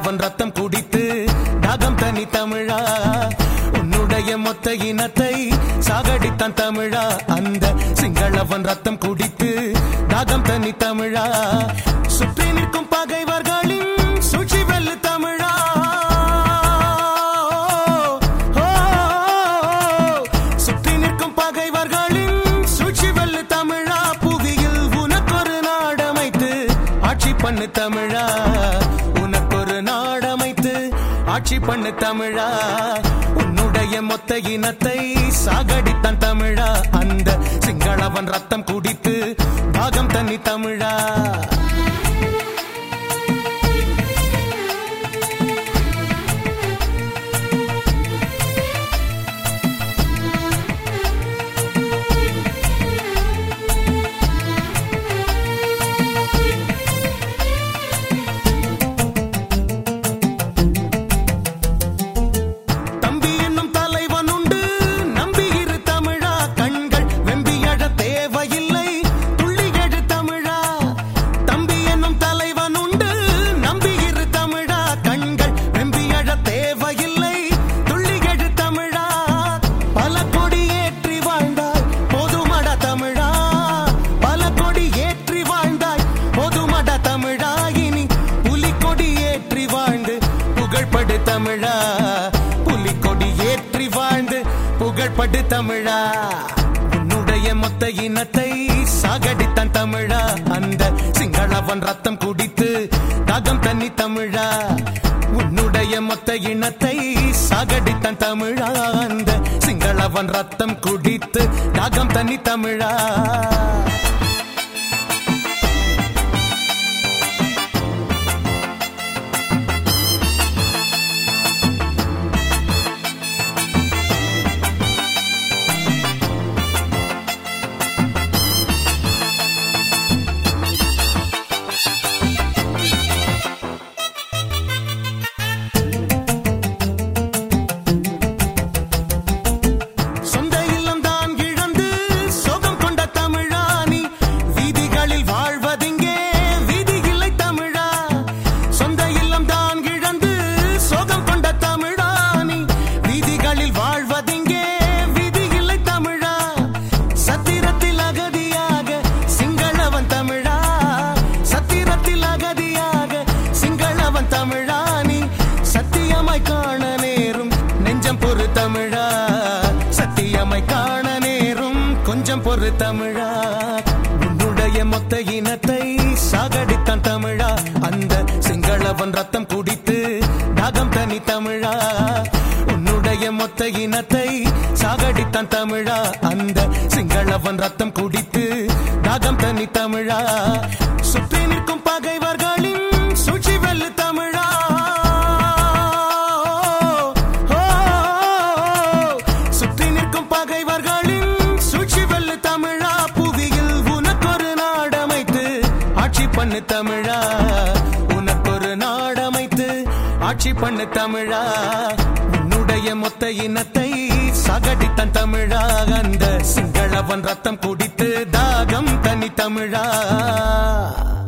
சிங்களவன் ரத்தம் குடித்து தாகம் தனி தமிழா உன்னுடைய மொத்த இனத்தை சாகடித்தான் தமிழா அந்த சிங்களவன் ரத்தம் குடித்து தாகம் தனி தமிழா சுற்றி நிற்கும் பகைவர்களின் சூழ்ச்சி வெல்லு தமிழா ஓ, சுற்றி நிற்கும் பகைவர்களின் சூழ்ச்சி வெல்லு தமிழா புவியில் உனக்கொரு நாடமைத்து ஆட்சி பண்ணு தமிழா உனக்கொரு நாடமைத்து ஆட்சி பண்ணு தமிழா உன்னுடைய மொத்த இனத்தை சாகடித்தான் தமிழா அந்த சிங்களவன் ரத்தம் குடித்து பாகம் தண்ணி தமிழா தம்பி என்னும் தலைவன் உண்டு நம்பி இரு தமிழா கண்கள் வெம்பி அழ தேவையில்லை துள்ளி எழு தமிழா தம்பி என்னும் தலைவன் உண்டு நம்பி இரு தமிழா கண்கள் வெம்பி அழ தேவையில்லை துள்ளி எழு தமிழா பல கொடி ஏற்றி வாழ்ந்தாய் போதுமட தமிழா பல கொடி ஏற்றி வாழ்ந்தாய் போதுமட தமிழா இனி புலிக்கொடி ஏற்றி வாழ்ந்து புகழ்படு தமிழா புலிக்கொடி ஏற்றி வாழ்ந்து புகழ்படு தமிழா உன்னுடைய மொத்த இனத்தை சாகடித்தான் தமிழா அந்த சிங்களவன் ரத்தம் குடித்து தாகம் தண்ணி தமிழா உன்னுடைய மொத்த இனத்தை சாகடித்தான் தமிழா அந்த சிங்களவன் ரத்தம் குடித்து தாகம் தண்ணி தமிழா சொந்த இல்லம் தான் இழந்து சோகம் கொண்ட தமிழானி வீதிகளில் வாழ்வதிங்கே வீதி இல்லை தமிழா சொந்த இல்லம் தான் இழந்து சோகம் கொண்ட தமிழானி வீதிகளில் வாழ்வதிங்கே வீதி இல்லை தமிழா சத்திரத்தில் அகதியாக சிங்களவன் தமிழா சத்திரத்தில் அகதியாக சிங்களவன் தமிழானி சத்தியமாய் காண நேரும் நெஞ்சம் பொறு தமிழா சத்தியமாய் காண நேரும் கொஞ்சம் பொறு தமிழா உன்னுடைய மொத்த இனத்தை சாகடித்தான் தமிழா அந்த சிங்களவன் ரத்தம் குடித்து தாகம் தனி தமிழா உன்னுடைய மொத்த இனத்தை சாகடித்தான் தமிழா அந்த சிங்களவன் ரத்தம் குடித்து தாகம் தனி தமிழா சுற்றி நிற்கும் பகைவர்களின் சூழ்ச்சி வெல்லு தமிழா ஓ, சுற்றி நிற்கும் பகைவர்களின் சூழ்ச்சி வெல்லு தமிழா புவியில் உனக்கொரு நாடமைத்து ஆட்சி பண்ணு தமிழா உனக்கொரு நாடமைத்து ஆட்சி பண்ணு தமிழா உன்னுடைய மொத்த இனத்தை சகடித்தான் தமிழா அந்த சிங்களவன் ரத்தம் குடித்து தாகம் தனி தமிழா